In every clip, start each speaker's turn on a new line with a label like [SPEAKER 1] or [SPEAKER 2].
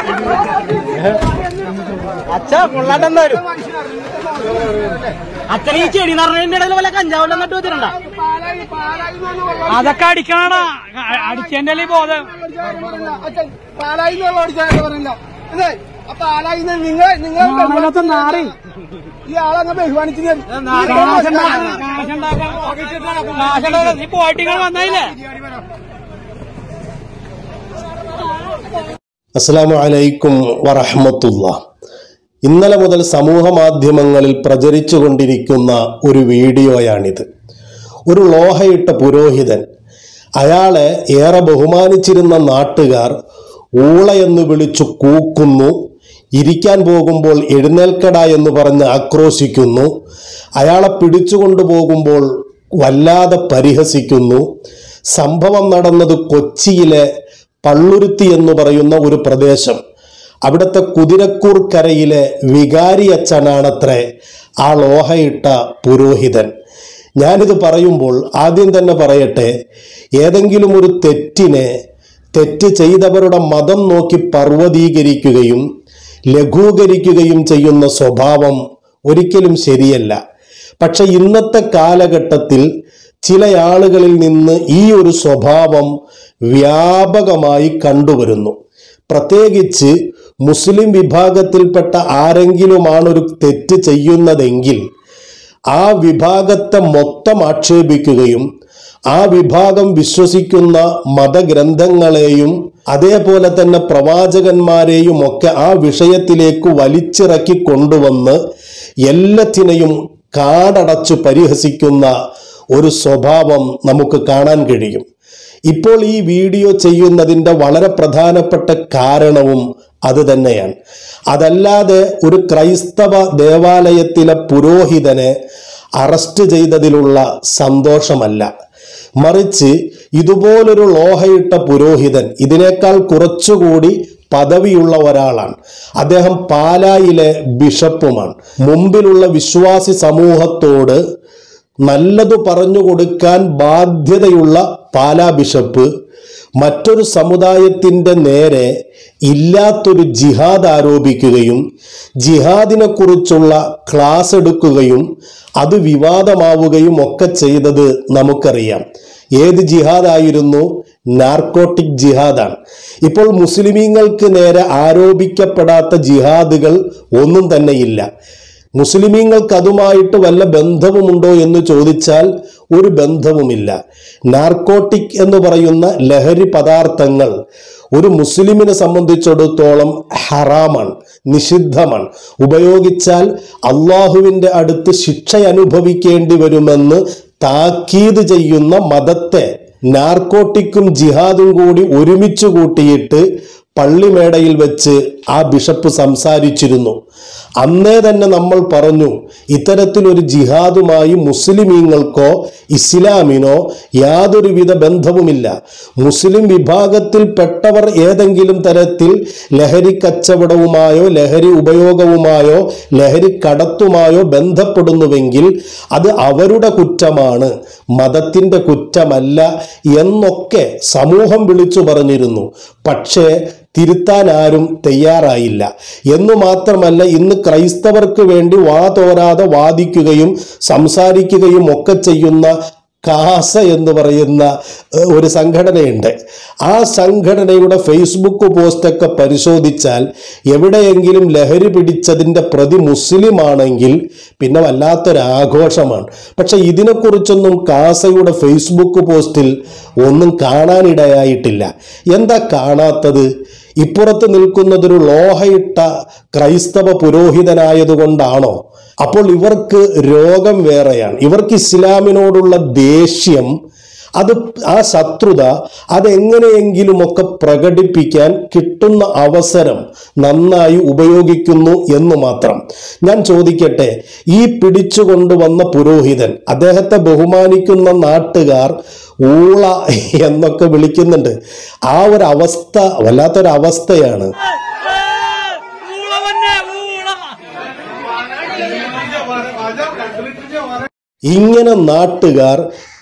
[SPEAKER 1] അച്ഛാ കൊള്ളാട്ടെന്തായാലും അച്ഛൻ ഈ ചെടി നിറഞ്ഞതിന്റെ ഇടയിൽ വല്ല കഞ്ചാവെല്ലാം നട്ടു വെച്ചിട്ടുണ്ട
[SPEAKER 2] അതൊക്കെ അടിക്കണ അടിച്ചതിന്റെ അല്ലേ ബോധം
[SPEAKER 3] പാലായി എന്നുള്ള അടിച്ചാൽ പറഞ്ഞില്ല ഇതേ ആ പാലായി നിങ്ങൾ നിങ്ങൾ
[SPEAKER 2] നാളത്തെ നാറി
[SPEAKER 3] ഈ ആളങ്ങ് ബഹുമാനിച്ചു ഞാൻ
[SPEAKER 2] കാശുണ്ടാക്കാൻ കാശുണ്ടാക്കാൻ കാശുണ്ടാക്കാൻ നീ പോയിട്ട് ഇങ്ങനെ വന്നായില്ലേ
[SPEAKER 4] അസ്സാം വലൈക്കും വറഹമത്തുള്ള ഇന്നലെ മുതൽ സമൂഹ മാധ്യമങ്ങളിൽ പ്രചരിച്ചുകൊണ്ടിരിക്കുന്ന ഒരു വീഡിയോയാണിത് ഒരു ലോഹയിട്ട പുരോഹിതൻ അയാളെ ഏറെ ബഹുമാനിച്ചിരുന്ന നാട്ടുകാർ ഊള എന്ന് വിളിച്ചു കൂക്കുന്നു ഇരിക്കാൻ പോകുമ്പോൾ എഴുന്നേൽക്കട എന്ന് പറഞ്ഞ് ആക്രോശിക്കുന്നു അയാളെ പിടിച്ചുകൊണ്ടു പോകുമ്പോൾ വല്ലാതെ പരിഹസിക്കുന്നു സംഭവം നടന്നത് കൊച്ചിയിലെ പള്ളുരുത്തി എന്ന് പറയുന്ന ഒരു പ്രദേശം അവിടുത്തെ കുതിരക്കൂർ കരയിലെ വികാരി അച്ഛനാണത്രേ ആ ലോഹയിട്ട പുരോഹിതൻ ഞാനിത് പറയുമ്പോൾ ആദ്യം തന്നെ പറയട്ടെ ഏതെങ്കിലും ഒരു തെറ്റിനെ തെറ്റ് ചെയ്തവരുടെ മതം നോക്കി പർവ്വതീകരിക്കുകയും ലഘൂകരിക്കുകയും ചെയ്യുന്ന സ്വഭാവം ഒരിക്കലും ശരിയല്ല പക്ഷെ ഇന്നത്തെ കാലഘട്ടത്തിൽ ചില ആളുകളിൽ നിന്ന് ഈ ഒരു സ്വഭാവം വ്യാപകമായി കണ്ടുവരുന്നു പ്രത്യേകിച്ച് മുസ്ലിം വിഭാഗത്തിൽപ്പെട്ട ആരെങ്കിലുമാണ് ഒരു തെറ്റ് ചെയ്യുന്നതെങ്കിൽ ആ വിഭാഗത്തെ മൊത്തം ആക്ഷേപിക്കുകയും ആ വിഭാഗം വിശ്വസിക്കുന്ന മതഗ്രന്ഥങ്ങളെയും അതേപോലെ തന്നെ പ്രവാചകന്മാരെയും ഒക്കെ ആ വിഷയത്തിലേക്ക് വലിച്ചിറക്കി കൊണ്ടുവന്ന് എല്ലാത്തിനെയും കാടടച്ചു പരിഹസിക്കുന്ന ഒരു സ്വഭാവം നമുക്ക് കാണാൻ കഴിയും ഇപ്പോൾ ഈ വീഡിയോ ചെയ്യുന്നതിൻ്റെ വളരെ പ്രധാനപ്പെട്ട കാരണവും അത് തന്നെയാണ് അതല്ലാതെ ഒരു ക്രൈസ്തവ ദേവാലയത്തിലെ പുരോഹിതനെ അറസ്റ്റ് ചെയ്തതിലുള്ള സന്തോഷമല്ല മറിച്ച് ഇതുപോലൊരു ലോഹയിട്ട പുരോഹിതൻ ഇതിനേക്കാൾ കുറച്ചുകൂടി പദവിയുള്ള ഒരാളാണ് അദ്ദേഹം പാലായിലെ ബിഷപ്പുമാണ് മുമ്പിലുള്ള വിശ്വാസി സമൂഹത്തോട് നല്ലത് പറഞ്ഞു കൊടുക്കാൻ ബാധ്യതയുള്ള പാലാ ബിഷപ്പ് മറ്റൊരു സമുദായത്തിൻ്റെ നേരെ ഇല്ലാത്തൊരു ജിഹാദ് ആരോപിക്കുകയും ജിഹാദിനെ കുറിച്ചുള്ള ക്ലാസ് എടുക്കുകയും അത് വിവാദമാവുകയും ഒക്കെ ചെയ്തത് നമുക്കറിയാം ഏത് ജിഹാദായിരുന്നു നാർക്കോട്ടിക് ജിഹാദാണ് ഇപ്പോൾ മുസ്ലിമീങ്ങൾക്ക് നേരെ ആരോപിക്കപ്പെടാത്ത ജിഹാദുകൾ ഒന്നും തന്നെയില്ല മുസ്ലിമീങ്ങൾക്ക് അതുമായിട്ട് വല്ല ബന്ധവുമുണ്ടോ എന്ന് ചോദിച്ചാൽ ഒരു ബന്ധവുമില്ല നാർക്കോട്ടിക് എന്ന് പറയുന്ന ലഹരി പദാർത്ഥങ്ങൾ ഒരു മുസ്ലിമിനെ സംബന്ധിച്ചിടത്തോളം ഹറാമാണ് നിഷിദ്ധമാണ് ഉപയോഗിച്ചാൽ അള്ളാഹുവിൻ്റെ അടുത്ത് ശിക്ഷ അനുഭവിക്കേണ്ടി വരുമെന്ന് താക്കീത് ചെയ്യുന്ന മതത്തെ നാർക്കോട്ടിക്കും ജിഹാദും കൂടി ഒരുമിച്ച് കൂട്ടിയിട്ട് പള്ളിമേടയിൽ വെച്ച് ആ ബിഷപ്പ് സംസാരിച്ചിരുന്നു അന്നേ തന്നെ നമ്മൾ പറഞ്ഞു ഇത്തരത്തിലൊരു ജിഹാദുമായി മുസ്ലിമീങ്ങൾക്കോ ഇസ്ലാമിനോ യാതൊരുവിധ ബന്ധവുമില്ല മുസ്ലിം വിഭാഗത്തിൽപ്പെട്ടവർ ഏതെങ്കിലും തരത്തിൽ ലഹരി കച്ചവടവുമായോ ലഹരി ഉപയോഗവുമായോ ലഹരി കടത്തുമായോ ബന്ധപ്പെടുന്നുവെങ്കിൽ അത് അവരുടെ കുറ്റമാണ് മതത്തിൻ്റെ കുറ്റമല്ല എന്നൊക്കെ സമൂഹം വിളിച്ചു പറഞ്ഞിരുന്നു പക്ഷേ തിരുത്താൻ ആരും തയ്യാറായില്ല എന്നു മാത്രമല്ല ഇന്ന് ക്രൈസ്തവർക്ക് വേണ്ടി വാ തോരാതെ വാദിക്കുകയും സംസാരിക്കുകയും ഒക്കെ ചെയ്യുന്ന കാസ എന്ന് പറയുന്ന ഏഹ്, ഒരു സംഘടനയുണ്ട് ആ സംഘടനയുടെ ഫേസ്ബുക്ക് പോസ്റ്റൊക്കെ പരിശോധിച്ചാൽ എവിടെയെങ്കിലും ലഹരി പിടിച്ചതിൻ്റെ പ്രതി മുസ്ലിം ആണെങ്കിൽ പിന്നെ വല്ലാത്തൊരാഘോഷമാണ് പക്ഷെ ഇതിനെക്കുറിച്ചൊന്നും കാസയുടെ ഫേസ്ബുക്ക് പോസ്റ്റിൽ ഒന്നും കാണാനിടയായിട്ടില്ല എന്താ കാണാത്തത് ഇപ്പുറത്ത് നിൽക്കുന്നതൊരു ലോഹയിട്ട ക്രൈസ്തവ പുരോഹിതനായതുകൊണ്ടാണോ അപ്പോൾ ഇവർക്ക് രോഗം വേറെയാണ് ഇവർക്ക് ഇസ്ലാമിനോടുള്ള ദേഷ്യം അത് ആ ശത്രുത അതെങ്ങനെയെങ്കിലുമൊക്കെ പ്രകടിപ്പിക്കാൻ കിട്ടുന്ന അവസരം നന്നായി ഉപയോഗിക്കുന്നു എന്ന് മാത്രം ഞാൻ ചോദിക്കട്ടെ ഈ പിടിച്ചുകൊണ്ടുവന്ന പുരോഹിതൻ അദ്ദേഹത്തെ ബഹുമാനിക്കുന്ന നാട്ടുകാർ ഊള എന്നൊക്കെ വിളിക്കുന്നുണ്ട് ആ ഒരു അവസ്ഥ വല്ലാത്തൊരവസ്ഥയാണ്
[SPEAKER 2] ഊള തന്നെ ഊള
[SPEAKER 4] ഇങ്ങനെ നാട്ടുകാർ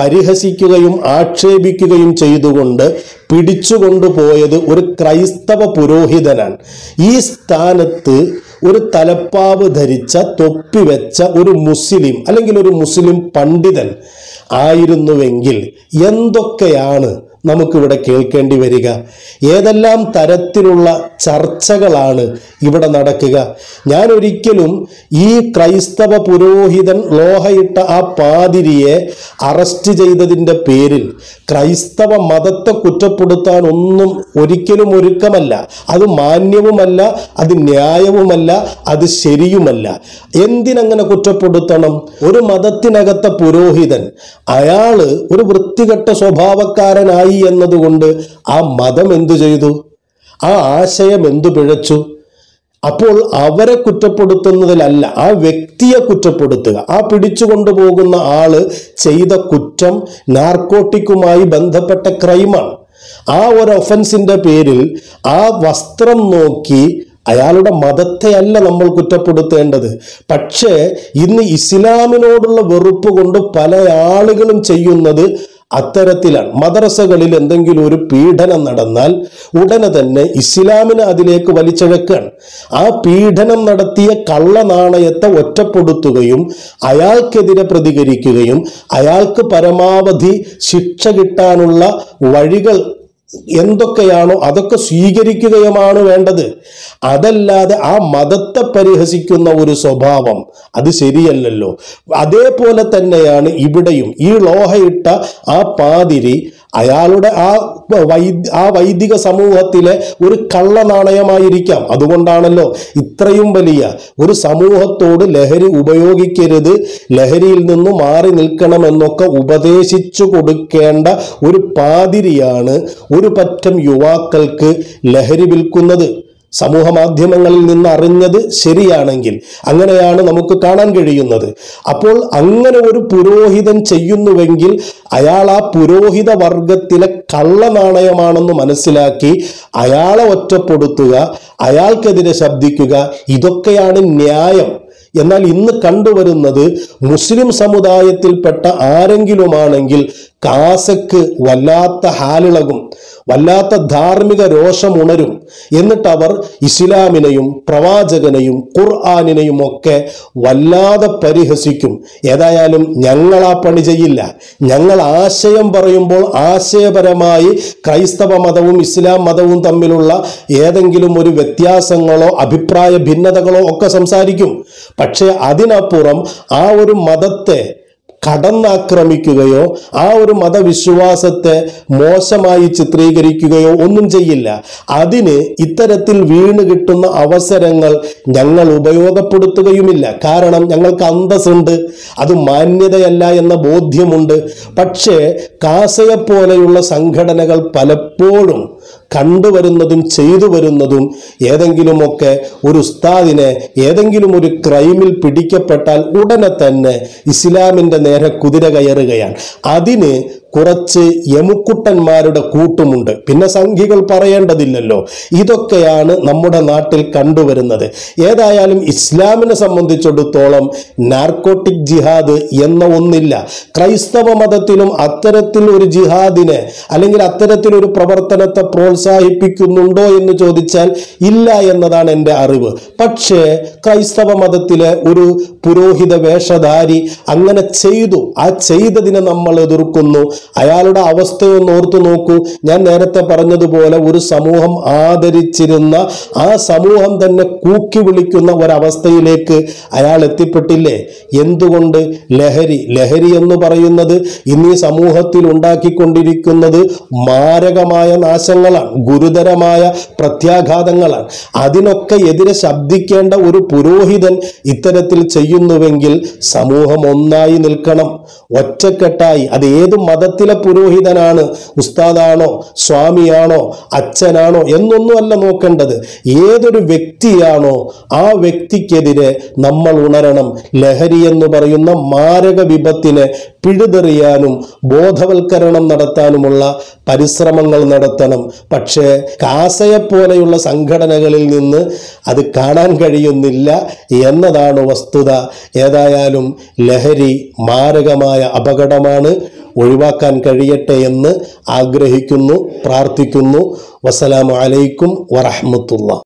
[SPEAKER 4] പരിഹസിക്കുകയും ആക്ഷേപിക്കുകയും ചെയ്തുകൊണ്ട് പിടിച്ചുകൊണ്ടുപോയത് ഒരു ക്രൈസ്തവ പുരോഹിതനാണ് ഈ സ്ഥാനത്ത് ഒരു തലപ്പാവ് ധരിച്ച തൊപ്പി വെച്ച ഒരു മുസ്ലിം അല്ലെങ്കിൽ ഒരു മുസ്ലിം പണ്ഡിതൻ ആയിരുന്നുവെങ്കിൽ എന്തൊക്കെയാണ് നമുക്കിവിടെ കേൾക്കേണ്ടി വരിക ഏതെല്ലാം തരത്തിലുള്ള ചർച്ചകളാണ് ഇവിടെ നടക്കുക ഞാൻ ഒരിക്കലും ഈ ക്രൈസ്തവ പുരോഹിതൻ ലോഹയിട്ട ആ പാതിരിയെ അറസ്റ്റ് ചെയ്തതിൻ്റെ പേരിൽ ക്രൈസ്തവ മതത്തെ കുറ്റപ്പെടുത്താൻ ഒന്നും ഒരിക്കലും ഒരുക്കമല്ല അത് മാന്യവുമല്ല അത് ന്യായവുമല്ല അത് ശരിയുമല്ല എന്തിനങ്ങനെ കുറ്റപ്പെടുത്തണം ഒരു മതത്തിനകത്തെ പുരോഹിതൻ അയാള് ഒരു വൃത്തികെട്ട സ്വഭാവക്കാരനായി എന്നതുകൊണ്ട് ആ മതം എന്തു ചെയ്തു ആ ആശയം എന്തു പിഴച്ചു അപ്പോൾ അവരെ കുറ്റപ്പെടുത്തുന്നതിലല്ല ആ വ്യക്തിയെ കുറ്റപ്പെടുത്തുക ആ പിടിച്ചുകൊണ്ടുപോകുന്ന ആള് ചെയ്ത കുറ്റം നാർക്കോട്ടിക്കുമായി ബന്ധപ്പെട്ട ക്രൈമാണ് ആ ഒരു ഒഫൻസിന്റെ പേരിൽ ആ വസ്ത്രം നോക്കി അയാളുടെ മതത്തെയല്ല നമ്മൾ കുറ്റപ്പെടുത്തേണ്ടത് പക്ഷേ ഇന്ന് ഇസ്ലാമിനോടുള്ള വെറുപ്പ് കൊണ്ട് പല ആളുകളും ചെയ്യുന്നത് അത്തരത്തിലാണ് മദ്രസകളിൽ എന്തെങ്കിലും ഒരു പീഡനം നടന്നാൽ ഉടനെ തന്നെ ഇസ്ലാമിനെ അതിലേക്ക് വലിച്ചഴക്കാണ് ആ പീഡനം നടത്തിയ കള്ളനാണയത്തെ ഒറ്റപ്പെടുത്തുകയും അയാൾക്കെതിരെ പ്രതികരിക്കുകയും അയാൾക്ക് പരമാവധി ശിക്ഷ കിട്ടാനുള്ള വഴികൾ എന്തൊക്കെയാണോ അതൊക്കെ സ്വീകരിക്കുകയുമാണ് വേണ്ടത് അതല്ലാതെ ആ മതത്തെ പരിഹസിക്കുന്ന ഒരു സ്വഭാവം അത് ശരിയല്ലല്ലോ അതേപോലെ തന്നെയാണ് ഇവിടെയും ഈ ലോഹയിട്ട ആ പാതിരി അയാളുടെ ആ വൈദ് ആ വൈദിക സമൂഹത്തിലെ ഒരു കള്ളനാണയമായിരിക്കാം അതുകൊണ്ടാണല്ലോ ഇത്രയും വലിയ ഒരു സമൂഹത്തോട് ലഹരി ഉപയോഗിക്കരുത് ലഹരിയിൽ നിന്ന് മാറി നിൽക്കണമെന്നൊക്കെ ഉപദേശിച്ചു കൊടുക്കേണ്ട ഒരു പാതിരിയാണ് ഒരു പറ്റം യുവാക്കൾക്ക് ലഹരി വിൽക്കുന്നത് സമൂഹ മാധ്യമങ്ങളിൽ നിന്ന് അറിഞ്ഞത് ശരിയാണെങ്കിൽ അങ്ങനെയാണ് നമുക്ക് കാണാൻ കഴിയുന്നത് അപ്പോൾ അങ്ങനെ ഒരു പുരോഹിതൻ ചെയ്യുന്നുവെങ്കിൽ അയാൾ ആ പുരോഹിത വർഗത്തിലെ കള്ളനാണയമാണെന്ന് മനസ്സിലാക്കി അയാളെ ഒറ്റപ്പെടുത്തുക അയാൾക്കെതിരെ ശബ്ദിക്കുക ഇതൊക്കെയാണ് ന്യായം എന്നാൽ ഇന്ന് കണ്ടുവരുന്നത് മുസ്ലിം സമുദായത്തിൽപ്പെട്ട ആരെങ്കിലുമാണെങ്കിൽ കാസക്ക് വല്ലാത്ത ഹാലിളകും വല്ലാത്ത ധാർമ്മിക രോഷമുണരും എന്നിട്ട് അവർ ഇസ്ലാമിനെയും പ്രവാചകനെയും ഖുർആാനിനെയും ഒക്കെ വല്ലാതെ പരിഹസിക്കും ഏതായാലും ഞങ്ങൾ ആ പണി ചെയ്യില്ല ഞങ്ങൾ ആശയം പറയുമ്പോൾ ആശയപരമായി ക്രൈസ്തവ മതവും ഇസ്ലാം മതവും തമ്മിലുള്ള ഏതെങ്കിലും ഒരു വ്യത്യാസങ്ങളോ അഭിപ്രായ ഭിന്നതകളോ ഒക്കെ സംസാരിക്കും പക്ഷേ അതിനപ്പുറം ആ ഒരു മതത്തെ കടന്നാക്രമിക്കുകയോ ആ ഒരു മതവിശ്വാസത്തെ മോശമായി ചിത്രീകരിക്കുകയോ ഒന്നും ചെയ്യില്ല അതിന് ഇത്തരത്തിൽ വീണ് കിട്ടുന്ന അവസരങ്ങൾ ഞങ്ങൾ ഉപയോഗപ്പെടുത്തുകയുമില്ല കാരണം ഞങ്ങൾക്ക് അന്തസ്സുണ്ട് അത് മാന്യതയല്ല എന്ന ബോധ്യമുണ്ട് പക്ഷേ കാസയെ പോലെയുള്ള സംഘടനകൾ പലപ്പോഴും കണ്ടുവരുന്നതും ചെയ്തു വരുന്നതും ഏതെങ്കിലുമൊക്കെ ഒരു ഉസ്താദിനെ ഏതെങ്കിലും ഒരു ക്രൈമിൽ പിടിക്കപ്പെട്ടാൽ ഉടനെ തന്നെ ഇസ്ലാമിൻ്റെ നേരെ കുതിര കയറുകയാണ് അതിന് കുറച്ച് യമുക്കുട്ടന്മാരുടെ കൂട്ടുമുണ്ട് പിന്നെ സംഖ്യകൾ പറയേണ്ടതില്ലല്ലോ ഇതൊക്കെയാണ് നമ്മുടെ നാട്ടിൽ കണ്ടുവരുന്നത് ഏതായാലും ഇസ്ലാമിനെ സംബന്ധിച്ചിടത്തോളം നാർക്കോട്ടിക് ജിഹാദ് എന്ന ഒന്നില്ല ക്രൈസ്തവ മതത്തിലും അത്തരത്തിൽ ഒരു ജിഹാദിനെ അല്ലെങ്കിൽ അത്തരത്തിലൊരു പ്രവർത്തനത്തെ പ്രോത്സാഹിപ്പിക്കുന്നുണ്ടോ എന്ന് ചോദിച്ചാൽ ഇല്ല എന്നതാണ് എൻ്റെ അറിവ് പക്ഷേ ക്രൈസ്തവ മതത്തിലെ ഒരു പുരോഹിത വേഷധാരി അങ്ങനെ ചെയ്തു ആ ചെയ്തതിനെ നമ്മൾ എതിർക്കുന്നു അയാളുടെ അവസ്ഥയൊന്ന് ഓർത്തു നോക്കൂ ഞാൻ നേരത്തെ പറഞ്ഞതുപോലെ ഒരു സമൂഹം ആദരിച്ചിരുന്ന ആ സമൂഹം തന്നെ കൂക്കി വിളിക്കുന്ന ഒരവസ്ഥയിലേക്ക് അയാൾ എത്തിപ്പെട്ടില്ലേ എന്തുകൊണ്ട് ലഹരി ലഹരി എന്ന് പറയുന്നത് ഇന്ന് ഈ സമൂഹത്തിൽ ഉണ്ടാക്കിക്കൊണ്ടിരിക്കുന്നത് മാരകമായ നാശങ്ങളാണ് ഗുരുതരമായ പ്രത്യാഘാതങ്ങളാണ് അതിനൊക്കെ എതിരെ ശബ്ദിക്കേണ്ട ഒരു പുരോഹിതൻ ഇത്തരത്തിൽ ചെയ്യുന്നുവെങ്കിൽ സമൂഹം ഒന്നായി നിൽക്കണം ഒറ്റക്കെട്ടായി അത് ഏത് മതത്തിലെ പുരോഹിതനാണ് ഉസ്താദാണോ സ്വാമിയാണോ അച്ഛനാണോ എന്നൊന്നുമല്ല നോക്കേണ്ടത് ഏതൊരു വ്യക്തിയാണോ ആ വ്യക്തിക്കെതിരെ നമ്മൾ ഉണരണം ലഹരി എന്ന് പറയുന്ന മാരക വിപത്തിനെ പിഴുതെറിയാനും ബോധവൽക്കരണം നടത്താനുമുള്ള പരിശ്രമങ്ങൾ നടത്തണം പക്ഷേ കാസയെപ്പോലെയുള്ള സംഘടനകളിൽ നിന്ന് അത് കാണാൻ കഴിയുന്നില്ല എന്നതാണ് വസ്തുത ഏതായാലും ലഹരി മാരകമായ അപകടമാണ് ഒഴിവാക്കാൻ കഴിയട്ടെ എന്ന് ആഗ്രഹിക്കുന്നു പ്രാർത്ഥിക്കുന്നു വസ്സലാമു അലൈക്കും വറഹ്മത്തുള്ള